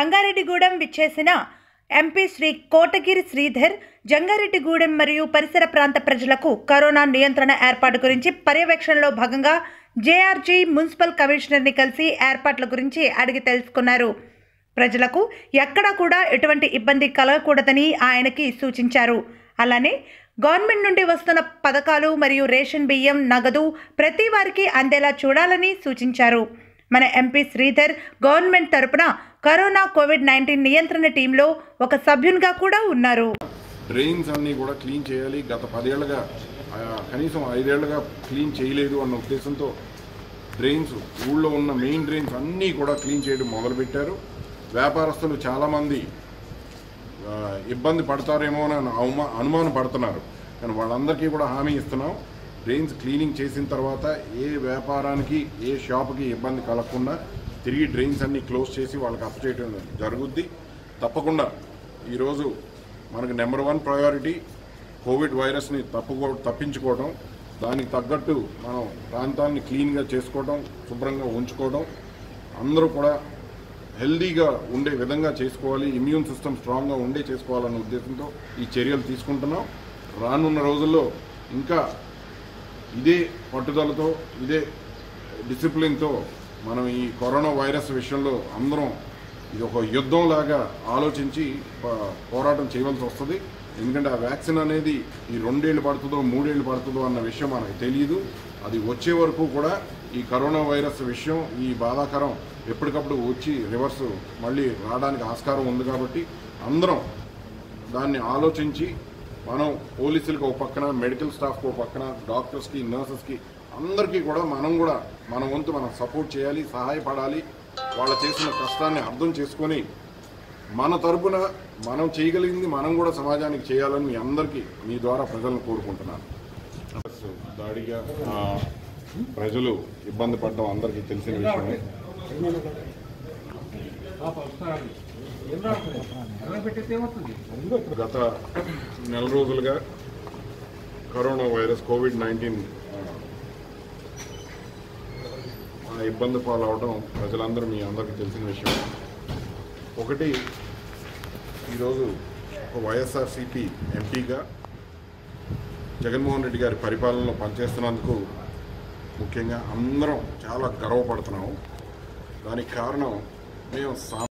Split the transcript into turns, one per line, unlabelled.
జంగారెడ్డిగూడెం విచ్చేసిన ఎంపీ శ్రీ కోటగిరి శ్రీధర్ జంగారెడ్డిగూడెం మరియు పరిసర ప్రాంత ప్రజలకు కరోనా నియంత్రణ ఏర్పాటు గురించి పర్యవేక్షణలో భాగంగా జేఆర్జీ మున్సిపల్ కమిషనర్ని కలిసి ఏర్పాట్ల గురించి అడిగి తెలుసుకున్నారు ప్రజలకు ఎక్కడా కూడా ఎటువంటి ఇబ్బంది కలగకూడదని ఆయనకి సూచించారు అలానే గవర్నమెంట్ నుండి వస్తున్న పథకాలు మరియు రేషన్ బియ్యం నగదు ప్రతి వారికి అందేలా చూడాలని సూచించారు మన ఎంపీ శ్రీధర్ గవర్నమెంట్ తరపున కరోనా కోవిడ్ నైన్టీన్ నియంత్రణ టీంలో ఒక సభ్యునిగా కూడా ఉన్నారు
డ్రైన్స్ అన్నీ కూడా క్లీన్ చేయాలి గత పదేళ్లుగా ఆ, కనీసం ఐదేళ్లుగా క్లీన్ చేయలేదు అన్న ఉద్దేశంతో డ్రైన్స్ ఊళ్ళో ఉన్న మెయిన్ డ్రైన్స్ అన్నీ కూడా క్లీన్ చేయడం మొదలుపెట్టారు వ్యాపారస్తులు చాలామంది ఆ, ఇబ్బంది పడతారేమో అని అవమా అనుమానం పడుతున్నారు కానీ వాళ్ళందరికీ కూడా హామీ ఇస్తున్నాం డ్రైన్స్ క్లీనింగ్ చేసిన తర్వాత ఏ వ్యాపారానికి ఏ షాప్కి ఇబ్బంది కలగకుండా తిరిగి డ్రైన్స్ అన్నీ క్లోజ్ చేసి వాళ్ళకి అప్ చేయడం జరుగుద్ది తప్పకుండా ఈరోజు మనకు నెంబర్ వన్ ప్రయారిటీ కోవిడ్ వైరస్ని తప్పుకో తప్పించుకోవడం దానికి తగ్గట్టు మనం ప్రాంతాన్ని క్లీన్గా చేసుకోవడం శుభ్రంగా ఉంచుకోవడం అందరూ కూడా హెల్దీగా ఉండే విధంగా చేసుకోవాలి ఇమ్యూన్ సిస్టమ్ స్ట్రాంగ్గా ఉండే చేసుకోవాలన్న ఉద్దేశంతో ఈ చర్యలు తీసుకుంటున్నాం రానున్న రోజుల్లో ఇంకా ఇదే పట్టుదలతో ఇదే డిసిప్లిన్తో మనం ఈ కరోనా వైరస్ విషయంలో అందరం ఇది ఒక యుద్ధం లాగా ఆలోచించి ప- పోరాటం చేయవలసి వస్తుంది ఎందుకంటే ఆ వ్యాక్సిన్ అనేది ఈ రెండేళ్ళు పడుతుందో మూడేళ్ళు పడుతుందో అన్న విషయం మనకు తెలియదు అది వచ్చే వరకు కూడా ఈ కరోనా వైరస్ విషయం ఈ బాధాకరం ఎప్పటికప్పుడు వచ్చి రివర్స్ మళ్ళీ రావడానికి ఆస్కారం ఉంది కాబట్టి అందరం దాన్ని ఆలోచించి మనం పోలీసులకు ఒక పక్కన మెడికల్ స్టాఫ్కి ఒక పక్కన డాక్టర్స్కి నర్సెస్కి అందరికీ కూడా మనం కూడా మన వంతు మనం సపోర్ట్ చేయాలి సహాయపడాలి వాళ్ళ చేసిన కష్టాన్ని అర్థం చేసుకొని మన తరపున మనం చేయగలిగింది మనం కూడా సమాజానికి చేయాలని మీ అందరికీ మీ ద్వారా ప్రజలను కోరుకుంటున్నాను దాడిగా ఆ, ప్రజలు ఇబ్బంది పడడం అందరికీ తెలిసిన విషయమే గత నెల రోజులుగా కరోనా వైరస్ కోవిడ్ నైన్టీన్ ఇబ్బంది పాలవడం ప్రజలందరూ మీ అందరికీ తెలిసిన విషయం ఒకటి ఈరోజు ఒక వైఎస్ఆర్సిపి ఎంపీగా జగన్మోహన్ రెడ్డి గారి పరిపాలనలో పనిచేస్తున్నందుకు ముఖ్యంగా అందరం చాలా గర్వపడుతున్నాము దానికి కారణం మేము సా